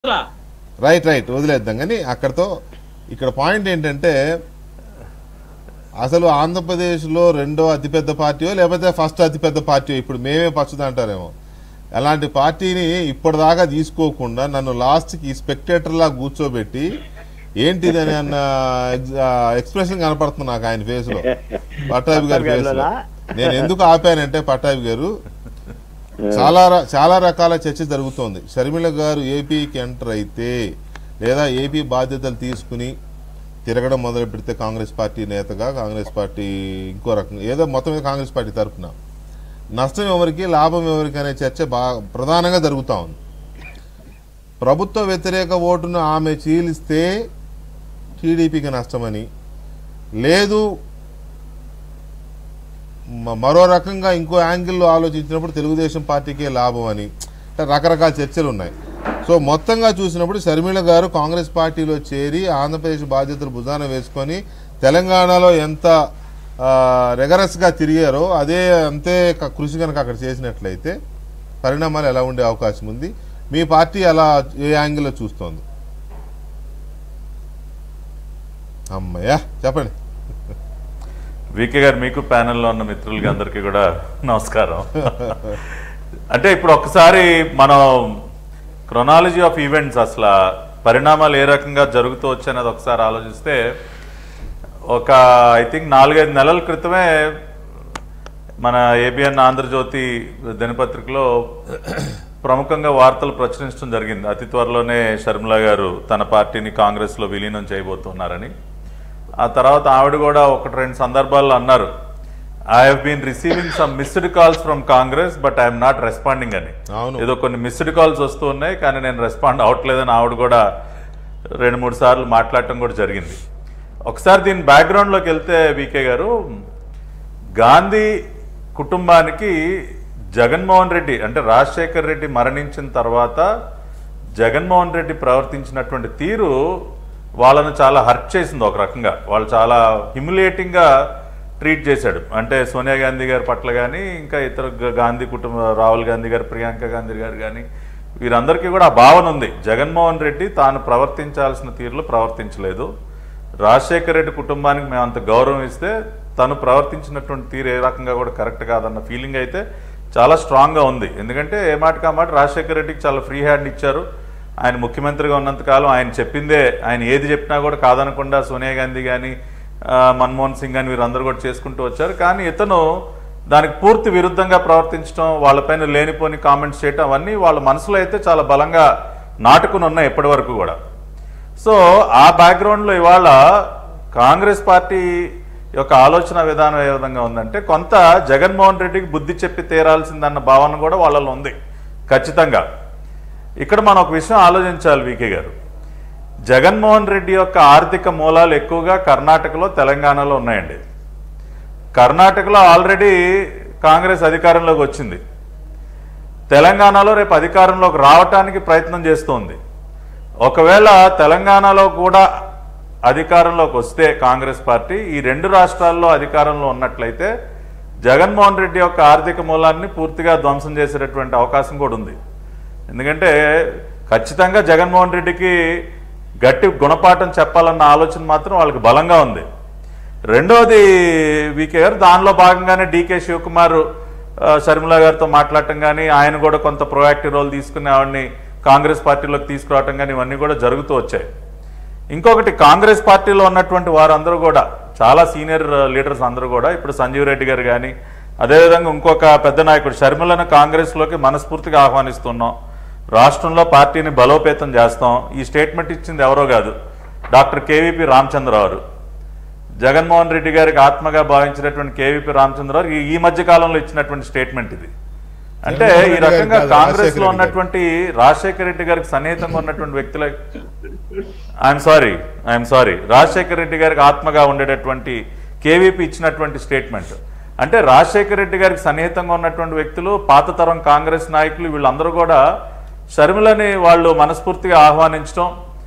Right right వదిలేద్దాం కానీ అక్కడతో ఇక్కడ పాయింట్ ఏంటంటే అసలు ఆంధ్రప్రదేశ్లో రెండో అతిపెద్ద పార్టీయో లేకపోతే ఫస్ట్ అతిపెద్ద పార్టీయో ఇప్పుడు మేమే పచ్చది అంటారేమో అలాంటి పార్టీని ఇప్పటిదాకా తీసుకోకుండా నన్ను లాస్ట్కి స్పెక్టేటర్ లా కూర్చోబెట్టి ఏంటిది అని అన్న ఎక్స్ప్రెషన్ కనపడుతుంది నాకు ఆయన ఫేస్ లో పట్టాభి గారి ఫేస్ లో నేను ఎందుకు ఆపానంటే పట్టాభి గారు చాలా ర- చాలా రకాల చర్చ జరుగుతోంది షర్మిల గారు ఏపీకి ఎంటర్ అయితే లేదా ఏపీ బాధ్యతలు తీసుకుని తిరగడం మొదలు పెడితే కాంగ్రెస్ పార్టీ నేతగా కాంగ్రెస్ పార్టీ ఇంకో రకంగా ఏదో మొత్తం మీద కాంగ్రెస్ పార్టీ తరఫున నష్టం ఎవరికి లాభం ఎవరికి అనే చర్చ బాగా ప్రధానంగా జరుగుతూ ఉంది ప్రభుత్వ వ్యతిరేక ఓటును ఆమె చీలిస్తే టీడీపీకి నష్టమని లేదు మ- మరో రకంగా ఇంకో యాంగిల్లో ఆలోచించినప్పుడు తెలుగుదేశం పార్టీకే లాభం అని అంటే రకరకాల చర్చలు ఉన్నాయి సో మొత్తంగా చూసినప్పుడు షర్మిల గారు కాంగ్రెస్ పార్టీలో చేరి ఆంధ్రప్రదేశ్ బాధ్యతలు భుజాన వేసుకొని తెలంగాణలో ఎంత రెగరస్గా తిరిగారో అదే అంతే క- కృషి కనుక అక్కడ చేసినట్లయితే పరిణామాలు ఎలా ఉండే అవకాశం ఉంది మీ పార్టీ అలా ఏ యాంగిల్లో చూస్తోంది అమ్మయ్యా చెప్పండి వికే గారు మీకు ప్యానెల్లో ఉన్న మిత్రులకి అందరికీ కూడా నమస్కారం అంటే ఇప్పుడు ఒక్కసారి మనం క్రొనాలజీ ఆఫ్ ఈవెంట్స్ అసలు పరిణామాలు ఏ రకంగా జరుగుతూ వచ్చాయనేది ఒకసారి ఆలోచిస్తే ఒక ఐ థింక్ నాలుగైదు నెలల క్రితమే మన ఏబిఎన్ ఆంధ్రజ్యోతి దినపత్రికలో ప్రముఖంగా వార్తలు ప్రచురించడం జరిగింది అతి త్వరలోనే షర్మిల గారు తన పార్టీని కాంగ్రెస్లో విలీనం చేయబోతున్నారని ఆ తర్వాత ఆవిడ కూడా ఒకటి రెండు సందర్భాల్లో అన్నారు I have been receiving some missed calls from Congress but I'm not responding అని అవును. ఏదో కొన్ని మిస్డ్ కాల్స్ వస్తూ ఉన్నాయి కానీ నేను రెస్పాండ్ అవ్వట్లేదని ఆవిడ కూడా రెండు మూడు సార్లు మాట్లాడటం కూడా జరిగింది ఒకసారి దీని బ్యాక్గ్రౌండ్లోకి వెళ్తే వికే గారు గాంధీ కుటుంబానికి జగన్మోహన్ రెడ్డి అంటే రాజశేఖర్ రెడ్డి మరణించిన తర్వాత జగన్మోహన్ రెడ్డి ప్రవర్తించినటువంటి తీరు వాళ్ళను చాలా హర్ట్ చేసింది ఒక రకంగా వాళ్ళు చాలా హ్యూమిలేటింగ్గా ట్రీట్ చేశాడు అంటే సోనియా గాంధీ గారి పట్ల కానీ ఇంకా ఇతర గ- గాంధీ కుటుంబ రాహుల్ గాంధీ గారు ప్రియాంక గాంధీ గారు కానీ వీరందరికీ కూడా ఆ భావన ఉంది జగన్మోహన్ రెడ్డి తాను ప్రవర్తించాల్సిన తీరులో ప్రవర్తించలేదు రాజశేఖర రెడ్డి కుటుంబానికి మేము అంత గౌరవం ఇస్తే తను ప్రవర్తించినటువంటి తీరు ఏ రకంగా కూడా కరెక్ట్ కాదన్న ఫీలింగ్ అయితే చాలా స్ట్రాంగ్గా ఉంది ఎందుకంటే ఏ మాటకి ఆ మాట రాజశేఖర రెడ్డికి చాలా ఫ్రీ హ్యాండ్ ఇచ్చారు ఆయన ముఖ్యమంత్రిగా ఉన్నంతకాలం ఆయన చెప్పిందే ఆయన ఏది చెప్పినా కూడా కాదనకుండా సోనియా గాంధీ కానీ మన్మోహన్ సింగ్ కానీ వీరందరూ కూడా చేసుకుంటూ వచ్చారు కానీ ఇతను దానికి పూర్తి విరుద్ధంగా ప్రవర్తించడం వాళ్ళపైన లేనిపోని కామెంట్స్ చేయటం అవన్నీ వాళ్ళ మనసులో అయితే చాలా బలంగా నాటుకుని ఉన్నాయి ఎప్పటి వరకు కూడా సో ఆ బ్యాక్గ్రౌండ్లో ఇవాళ కాంగ్రెస్ పార్టీ యొక్క ఆలోచన విధానం ఏ విధంగా ఉందంటే కొంత జగన్మోహన్ రెడ్డికి బుద్ధి చెప్పి తీరాల్సిందన్న భావన కూడా వాళ్ళలో ఉంది ఖచ్చితంగా ఇక్కడ మనం ఒక విషయం ఆలోచించాలి వికే గారు జగన్మోహన్ రెడ్డి యొక్క ఆర్థిక మూలాలు ఎక్కువగా కర్ణాటకలో తెలంగాణలో ఉన్నాయండి కర్ణాటకలో ఆల్రెడీ కాంగ్రెస్ అధికారంలోకి వచ్చింది తెలంగాణలో రేపు అధికారంలోకి రావటానికి ప్రయత్నం చేస్తోంది ఒకవేళ తెలంగాణలో కూడా అధికారంలోకి వస్తే కాంగ్రెస్ పార్టీ ఈ రెండు రాష్ట్రాల్లో అధికారంలో ఉన్నట్లయితే జగన్మోహన్ రెడ్డి యొక్క ఆర్థిక మూలాన్ని పూర్తిగా ధ్వంసం చేసేటటువంటి అవకాశం కూడా ఉంది ఎందుకంటే ఖచ్చితంగా జగన్మోహన్ రెడ్డికి గట్టి గుణపాఠం చెప్పాలన్న ఆలోచన మాత్రం వాళ్ళకి బలంగా ఉంది రెండోది వీకే గారు దానిలో భాగంగానే డీకే శివకుమార్ ఆ, షర్మిల గారితో మాట్లాడటం కానీ ఆయన కూడా కొంత ప్రొయాక్టివ్ రోల్ తీసుకుని ఆవిడని కాంగ్రెస్ పార్టీలోకి తీసుకురావటం కానీ ఇవన్నీ కూడా జరుగుతూ వచ్చాయి ఇంకొకటి కాంగ్రెస్ పార్టీలో ఉన్నటువంటి వారందరూ కూడా చాలా సీనియర్ లీడర్స్ అందరూ కూడా ఇప్పుడు సంజీవ్ రెడ్డి గారు కానీ అదేవిధంగా ఇంకొక పెద్ద నాయకుడు షర్మిలను కాంగ్రెస్లోకి మనస్ఫూర్తిగా ఆహ్వానిస్తున్నాం రాష్ట్రంలో పార్టీని బలోపేతం చేస్తాం ఈ స్టేట్మెంట్ ఇచ్చింది ఎవరో కాదు డాక్టర్ కేవీపీ రామచంద్రరావు జగన్మోహన్ రెడ్డి గారికి ఆత్మగా భావించినటువంటి కేవీపీ రామచంద్రరావు ఈ- ఈ మధ్య కాలంలో ఇచ్చినటువంటి స్టేట్మెంట్ ఇది అంటే జగన్మోహన్ ఈ రెడ్డి రకంగా గారికి కాదు, కాంగ్రెస్ రాజశేఖర లో రెడ్డి ఉన్నటువంటి రాజశేఖర రెడ్డి గారికి సన్నిహితంగా ఉన్నటువంటి వ్యక్తుల I'm sorry I'm sorry Rajasekhara Reddy గారికి ఆత్మగా ఉండేటటువంటి కేవీపీ ఇచ్చినటువంటి స్టేట్మెంట్ అంటే రాజశేఖర రెడ్డి గారికి సన్నిహితంగా ఉన్నటువంటి వ్యక్తులు పాత తరం కాంగ్రెస్ నాయకులు వీళ్ళందరూ కూడా షర్మిలని వాళ్ళు మనస్ఫూర్తిగా ఆహ్వానించడం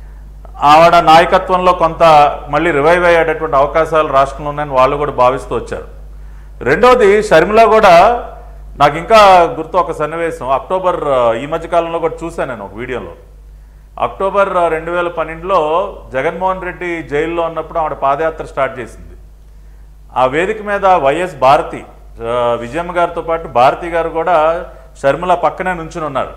ఆవిడ నాయకత్వంలో కొంత మళ్ళీ రివైవ్ అయ్యేటటువంటి అవకాశాలు రాష్ట్రంలో ఉన్నాయని వాళ్ళు కూడా భావిస్తూ వచ్చారు రెండోది షర్మిల కూడా నాకు ఇంకా గుర్తు ఒక సన్నివేశం అక్టోబర్ ఆ, ఈ మధ్య కాలంలో కూడా చూశాను నేను ఒక వీడియోలో అక్టోబర్ రెండు వేల పన్నెండులో జగన్మోహన్ రెడ్డి జైల్లో ఉన్నప్పుడు ఆవిడ పాదయాత్ర స్టార్ట్ చేసింది ఆ వేదిక మీద వైఎస్ భారతి ఆ, విజయమ్మ గారితో పాటు భారతి గారు కూడా షర్మిల పక్కనే నుంచుని ఉన్నారు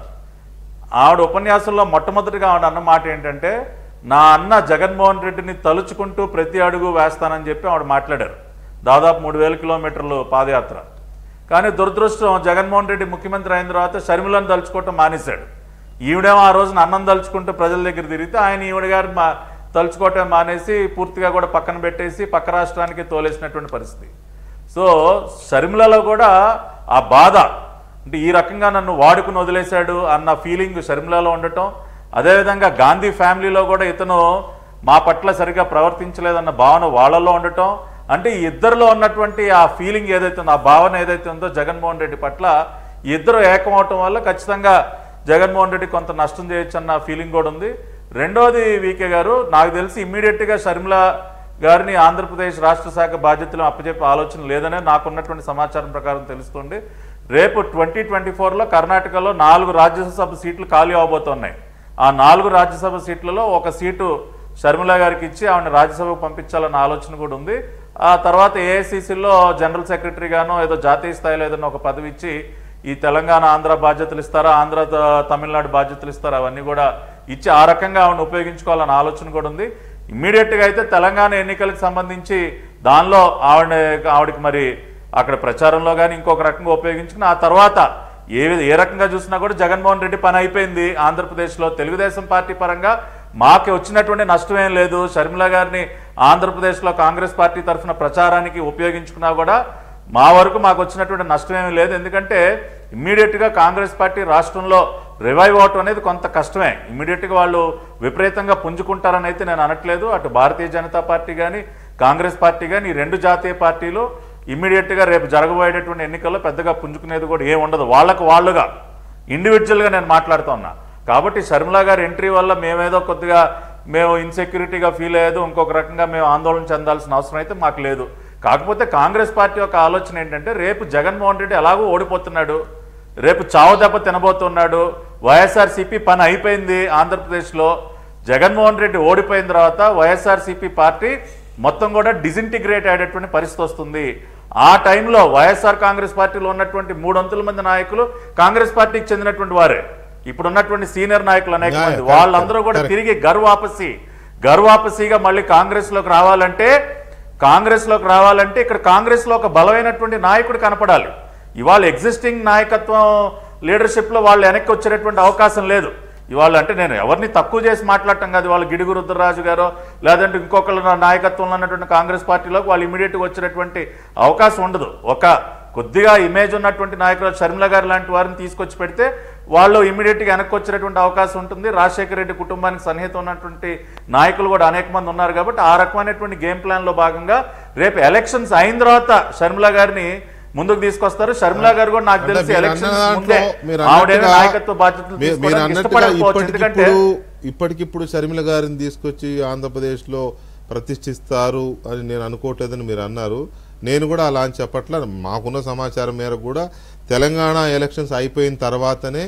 ఆవిడ ఉపన్యాసంలో మొట్టమొదటిగా ఆవిడ అన్న మాట ఏంటంటే నా అన్న జగన్మోహన్ రెడ్డిని తలుచుకుంటూ ప్రతి అడుగు వేస్తానని చెప్పి ఆవిడ మాట్లాడారు దాదాపు మూడు వేల కిలోమీటర్లు పాదయాత్ర కానీ దురదృష్టం జగన్మోహన్ రెడ్డి ముఖ్యమంత్రి అయిన తర్వాత షర్మిలను తలుచుకోవటం మానేశాడు ఈవిడేమో ఆ రోజున అన్నం తలుచుకుంటూ ప్రజల దగ్గర తిరిగితే ఆయన ఈవిడ గారు మా తలుచుకోవటం మానేసి పూర్తిగా కూడా పక్కన పెట్టేసి పక్క రాష్ట్రానికి తోలేసినటువంటి పరిస్థితి సో షర్మిలలో కూడా ఆ బాధ అంటే ఈ రకంగా నన్ను వాడుకుని వదిలేశాడు అన్న ఫీలింగ్ షర్మిలలో ఉండటం అదేవిధంగా గాంధీ ఫ్యామిలీలో కూడా ఇతను మా పట్ల సరిగా ప్రవర్తించలేదన్న భావన వాళ్ళలో ఉండటం అంటే ఈ ఇద్దరిలో ఉన్నటువంటి ఆ ఫీలింగ్ ఏదైతే ఉందో ఆ భావన ఏదైతే ఉందో జగన్మోహన్ రెడ్డి పట్ల ఈ ఇద్దరు ఏకమవటం వల్ల ఖచ్చితంగా జగన్మోహన్ రెడ్డి కొంత నష్టం చేయొచ్చు అన్న ఫీలింగ్ కూడా ఉంది రెండోది వీకే గారు నాకు తెలిసి ఇమ్మీడియట్గా షర్మిల గారిని ఆంధ్రప్రదేశ్ రాష్ట్ర శాఖ బాధ్యతలు అప్పచెప్పే ఆలోచన లేదనే నాకున్నటువంటి సమాచారం ప్రకారం తెలుస్తుంది రేపు ట్వంటీ ట్వంటీ ఫోర్లో కర్ణాటకలో నాలుగు రాజ్యసభ సీట్లు ఖాళీ అవబోతున్నాయి ఆ నాలుగు రాజ్యసభ సీట్లలో ఒక సీటు షర్మిల గారికి ఇచ్చి ఆవిడ రాజ్యసభకు పంపించాలన్న ఆలోచన కూడా ఉంది ఆ తర్వాత ఏఐసిసిలో జనరల్ సెక్రటరీగానో ఏదో జాతీయ స్థాయిలో ఏదైనా ఒక పదవి ఇచ్చి ఈ తెలంగాణ ఆంధ్ర బాధ్యతలు ఇస్తారా ఆంధ్ర త- తమిళనాడు బాధ్యతలు ఇస్తారా అవన్నీ కూడా ఇచ్చి ఆ రకంగా ఆవిడ ఉపయోగించుకోవాలన్న ఆలోచన కూడా ఉంది ఇమ్మీడియట్గా అయితే తెలంగాణ ఎన్నికలకు సంబంధించి దానిలో ఆవిడ ఆవిడకి మరి అక్కడ ప్రచారంలో కానీ ఇంకొక రకంగా ఉపయోగించుకుని ఆ తర్వాత ఏ విధ- ఏ రకంగా చూసినా కూడా జగన్మోహన్ రెడ్డి పని అయిపోయింది ఆంధ్రప్రదేశ్లో తెలుగుదేశం పార్టీ పరంగా మాకు వచ్చినటువంటి నష్టం ఏం లేదు షర్మిల గారిని ఆంధ్రప్రదేశ్లో కాంగ్రెస్ పార్టీ తరఫున ప్రచారానికి ఉపయోగించుకున్నా కూడా మా వరకు మాకు వచ్చినటువంటి నష్టం ఏమీ లేదు ఎందుకంటే ఇమ్మీడియట్గా కాంగ్రెస్ పార్టీ రాష్ట్రంలో రివైవ్ అవటం అనేది కొంత కష్టమే ఇమ్మీడియట్గా వాళ్ళు విపరీతంగా పుంజుకుంటారని అయితే నేను అనట్లేదు అటు భారతీయ జనతా పార్టీ కానీ కాంగ్రెస్ పార్టీ కానీ ఈ రెండు జాతీయ పార్టీలు ఇమ్మీడియట్గా రేపు జరగబోయేటటువంటి ఎన్నికల్లో పెద్దగా పుంజుకునేది కూడా ఏం ఉండదు వాళ్ళకు వాళ్ళుగా ఇండివిజువల్గా నేను మాట్లాడుతూ ఉన్నా కాబట్టి షర్మిల గారి ఎంట్రీ వల్ల మేమేదో కొద్దిగా మేము ఇన్సెక్యూరిటీగా ఫీల్ అయ్యేది ఇంకొక రకంగా మేము ఆందోళన చెందాల్సిన అవసరం అయితే మాకు లేదు కాకపోతే కాంగ్రెస్ పార్టీ యొక్క ఆలోచన ఏంటంటే రేపు జగన్మోహన్ రెడ్డి ఎలాగో ఓడిపోతున్నాడు రేపు చావు దెబ్బ తినబోతున్నాడు వైఎస్ఆర్సీపీ పని అయిపోయింది ఆంధ్రప్రదేశ్లో జగన్మోహన్ రెడ్డి ఓడిపోయిన తర్వాత వైఎస్ఆర్సీపీ పార్టీ మొత్తం కూడా డిసింటిగ్రేట్ అయ్యేటటువంటి పరిస్థితి వస్తుంది ఆ టైంలో వైఎస్ఆర్ కాంగ్రెస్ పార్టీలో ఉన్నటువంటి మూడొంతుల మంది నాయకులు కాంగ్రెస్ పార్టీకి చెందినటువంటి వారే ఇప్పుడు ఉన్నటువంటి సీనియర్ నాయకులు అనేక Yeah, మంది correct, వాళ్ళందరూ కూడా correct. తిరిగి గర్వాపసి గర్వాపసిగా మళ్ళీ కాంగ్రెస్ లోకి రావాలంటే కాంగ్రెస్ లోకి రావాలంటే ఇక్కడ కాంగ్రెస్ లో ఒక బలమైనటువంటి నాయకుడు కనపడాలి ఇవాళ ఎగ్జిస్టింగ్ నాయకత్వం లీడర్షిప్ లో వాళ్ళు వెనక్కి వచ్చేటటువంటి అవకాశం లేదు ఇవాళ అంటే నేను ఎవరిని తక్కువ చేసి మాట్లాడటం కాదు వాళ్ళు గిడుగు రుద్రరాజు గారో లేదంటే ఇంకొకళ్ళ నాయకత్వంలో ఉన్నటువంటి కాంగ్రెస్ పార్టీలోకి వాళ్ళు ఇమీడియట్గా వచ్చేటటువంటి అవకాశం ఉండదు ఒక కొద్దిగా ఇమేజ్ ఉన్నటువంటి నాయకులు షర్మిల గారు లాంటి వారిని తీసుకొచ్చి పెడితే వాళ్ళు ఇమీడియట్గా వెనక్కి వచ్చేటటువంటి అవకాశం ఉంటుంది రాజశేఖర రెడ్డి కుటుంబానికి సన్నిహితం ఉన్నటువంటి నాయకులు కూడా అనేక మంది ఉన్నారు కాబట్టి ఆ రకమైనటువంటి గేమ్ ప్లాన్లో భాగంగా రేపు ఎలక్షన్స్ అయిన తర్వాత షర్మిల గారిని ముందుకు తీసుకొస్తారు షర్మిల గారు కూడా నాకు అంటే తెలిసి మీరు ఎలక్షన్స్ అన్న ముందే దాంట్లో మీరు ఆవిడేమో అన్నట్టుగా- నాయకత్వ బాధ్యతలు మీ- మీరు తీసుకోవడానికి అన్నట్టుగా ఇష్టపడకపోవచ్చు ఎందుకంటే ఇప్పటికిప్పుడు ఇప్పటికిప్పుడు షర్మిల గారిని తీసుకొచ్చి ఆంధ్రప్రదేశ్లో ప్రతిష్ఠిస్తారు అని నేను అనుకోవట్లేదని మీరు అన్నారు నేను కూడా అలా అని చెప్పట్ల మాకున్న సమాచారం మేరకు కూడా తెలంగాణ ఎలక్షన్స్ అయిపోయిన తర్వాతనే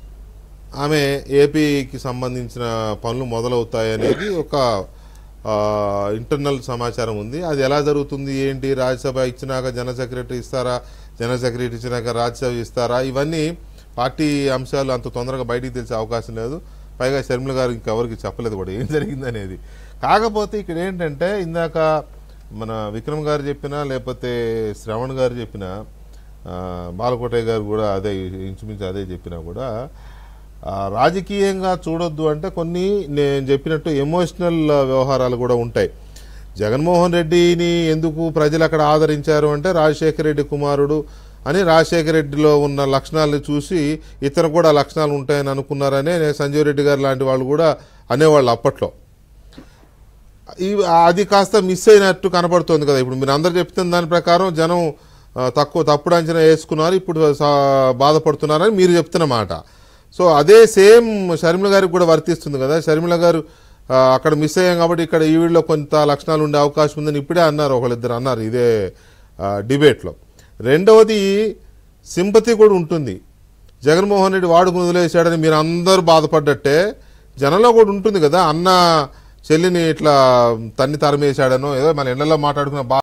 ఆమె ఏపీకి సంబంధించిన పనులు మొదలవుతాయనేది ఒక ఆ, ఇంటర్నల్ సమాచారం ఉంది అది ఎలా జరుగుతుంది ఏంటి రాజ్యసభ ఇచ్చినాక జన సెక్రటరీ ఇస్తారా జన సెక్రటరీ ఇచ్చినాక రాజ్యసభ ఇస్తారా ఇవన్నీ పార్టీ అంశాలు అంత తొందరగా బయటికి తెలిసే అవకాశం లేదు పైగా షర్మిల గారు ఇంకెవరికి చెప్పలేదు కూడా ఏం జరిగిందనేది కాకపోతే ఇక్కడ ఏంటంటే ఇందాక మన విక్రమ్ గారు చెప్పినా లేకపోతే శ్రవణ్ గారు చెప్పినా ఆ, బాలకోటయ్య గారు కూడా అదే ఇంచుమించు అదే చెప్పినా కూడా ఆ, రాజకీయంగా చూడొద్దు అంటే కొన్ని నేను చెప్పినట్టు ఎమోషనల్ వ్యవహారాలు కూడా ఉంటాయి జగన్మోహన్ రెడ్డిని ఎందుకు ప్రజలు అక్కడ ఆదరించారు అంటే రాజశేఖర రెడ్డి కుమారుడు అని రాజశేఖర రెడ్డిలో ఉన్న లక్షణాలను చూసి ఇతను కూడా లక్షణాలు ఉంటాయని అనుకున్నారనే సంజీవ్ రెడ్డి గారు లాంటి వాళ్ళు కూడా అనేవాళ్ళు అప్పట్లో ఈ అది కాస్త మిస్ అయినట్టు కనపడుతోంది కదా ఇప్పుడు మీరు అందరు చెప్తున్న దాని ప్రకారం జనం ఆ, తక్కువ తప్పుడు అంచనా వేసుకున్నారు ఇప్పుడు సా- బాధపడుతున్నారని మీరు చెప్తున్న మాట సో అదే సేమ్ షర్మిల గారికి కూడా వర్తిస్తుంది కదా షర్మిల గారు ఆ, అక్కడ మిస్ అయ్యాం కాబట్టి ఇక్కడ ఈవిడలో కొంత లక్షణాలు ఉండే అవకాశం ఉందని ఇప్పుడే అన్నారు ఒకళ్ళిద్దరు అన్నారు ఇదే ఆ, డిబేట్లో రెండవది సింపతి కూడా ఉంటుంది జగన్మోహన్ రెడ్డి వాడుకుని వదిలేశాడని మీరు అందరూ బాధపడ్డట్టే జనంలో కూడా ఉంటుంది కదా అన్న చెల్లిని ఇట్లా తన్ని తరిమేశాడనో ఏదో మన ఇళ్లలో మాట్లాడుకున్న బా